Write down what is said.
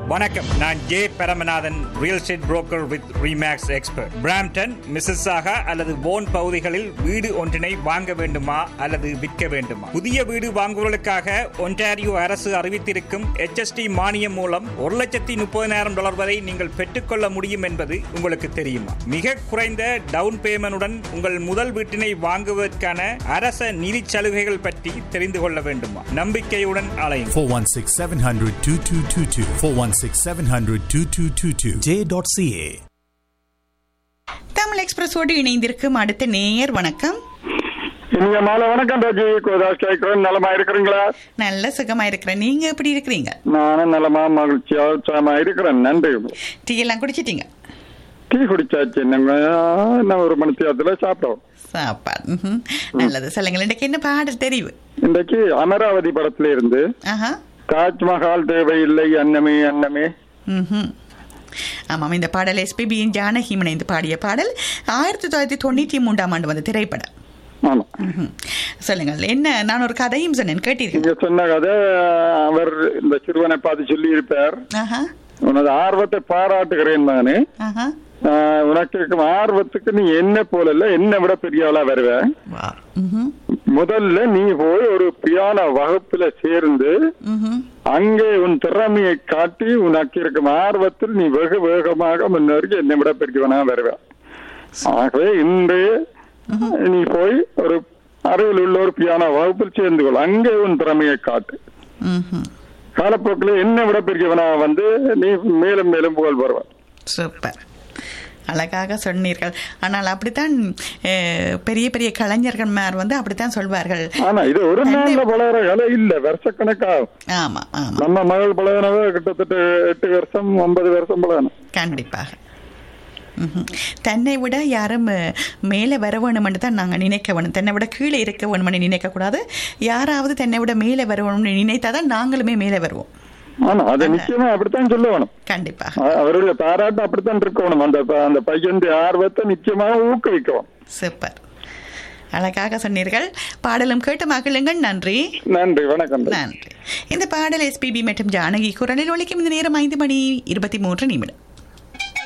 வணக்கம் நான் J Paramanathan real estate broker with Remax expert Brampton Mississauga அல்லது போன் பகுதிகளில் வீடு ஒன்றினை வாங்க வேண்டுமா அல்லது விற்க வேண்டுமா புதிய வீடு வாங்குவதற்காக ஒன்டாரியோ அரசு அறிவித்திருக்கும் HST மானியம் மூலம் ஒரு லட்சத்தி முப்பதினாயிரம் டாலர் வரை நீங்கள் பெற்றுக்கொள்ள முடியும் என்பது உங்களுக்கு தெரியுமா மிக குறைந்த டவுன் பேமெண்டுடன் உங்கள் முதல் வீட்டினை வாங்குவதற்கான அரச நிதி சலுகைகள் பற்றி தெரிந்து கொள்ள வேண்டுமா நம்பிக்கையுடன் அலையும் 416 700 2222. 416 700 2222. J.ca. தமிழ் எக்ஸ்பிரஸோடு இணைந்திருக்கும் அடுத்த நேயர் வணக்கம் இனிய மாலை வணக்கம் ராஜி கோதாஸ் கேட்கிறேன் நலமா இருக்கிறீங்களா நல்ல சுகமா இருக்கிறேன் நீங்க எப்படி இருக்கிறீங்க நானும் நலமா மகிழ்ச்சியா உற்சாகமா இருக்கிறேன் நன்றி டீ எல்லாம் குடிச்சிட்டீங்க டீ குடிச்சாச்சு என்னங்க இன்னும் ஒரு மணி நேரத்துல சாப்பிட்டோம் சாப்பாடு ம்ஹும். நல்லது சொல்லுங்கள் இன்றைக்கு என்ன பாடல் தெரிவு இன்றைக்கு அமராவதி படத்துல இருந்து ஆஹா தாஜ்மஹால் தேவையில்லை அன்னமே அன்னமே ம்ஹும். ஆமாம் இந்த பாடல் எஸ்பிபியின் ஜானகி இணைந்து பாடிய பாடல் ஆயிரத்தி தொள்ளாயிரத்தி தொண்ணூற்றி மூன்றாம் ஆண்டு வந்த திரைப்படம் ஆமா ம்ஹும். சொல்லுங்கள் என்ன நான் ஒரு கதையும் சொன்னேன் கேட்டீர்கள் நீங்க சொன்ன கதை அவர் இந்த சிறுவனை பார்த்து சொல்லி இருப்பார் ஆஹா உனது ஆர்வத்தை பாராட்டுகிறேன் மகனே ஆஹா ஆஹ், உனக்கு இருக்கும் ஆர்வத்துக்கு நீ என்ன போல இல்ல என்ன விட பெரிய ஆளா வருவ வா ம்ஹும். முதல்ல நீ போய் ஒரு பியானோ வகுப்புல சேர்ந்து ம்ஹும். அங்கே உன் திறமையை காட்டி உனக்கு இருக்கும் ஆர்வத்தில் நீ வெகு வேகமாக முன்னேறி என்னை விட பெரியவனா வருவ ஆகவே இன்று நீ போய் ஒரு அருகில் உள்ள ஒரு பியானோ வகுப்பில் சேர்ந்து கொள் அங்கே உன் திறமையை காட்டு ம்ஹும். காலப்போக்கில் என்னை விட பெரியவனா வந்து நீ மேலும் மேலும் புகழ் வருவ சூப்பர் அழகாக சொன்னீர்கள் ஆனால் அப்படித்தான் அஹ், பெரிய பெரிய கலைஞர்கள் மேர் வந்து அப்படித்தான் சொல்வார்கள் ஆனா இது ஒரு நாள்ல பலர கலை இல்ல வருஷக்கணக்காகும் ஆமா ஆமா நம்ம மகள் பழகினவ கிட்டத்தட்ட எட்டு வருஷம் ஒன்பது வருஷம் பழகணும் கண்டிப்பாக ம்ஹும். தன்னை விட யாரும் அஹ், மேலே வர வேணும்னு தான் நாங்கள் நினைக்க வேணும் தன்னை விட கீழே இருக்க வேணும்னு நினைக்கக்கூடாது யாராவது தன்னை விட மேலே வர வேணும்னு நினைத்தாதான் நாங்களுமே மேலே வருவோம் ஆனா அதை நிச்சயமா அப்படித்தான் சொல்ல வேணும் கண்டிப்பாக அ- அவருடைய பாராட்டு அப்படித்தான் இருக்கணும் அந்த ப- அந்த பையன் ஆர்வத்தை நிச்சயமாக ஊக்குவிக்கணும் சூப்பர் அழகாக சொன்னீர்கள் பாடலும் கேட்டு மகிழுங்கள் நன்றி நன்றி வணக்கம் நன்றி இந்த பாடல் எஸ்பிபி மற்றும் ஜானகி குரலில் ஒலிக்கும் இந்த நேரம் ஐந்து மணி இருபத்தி மூன்று நிமிடம்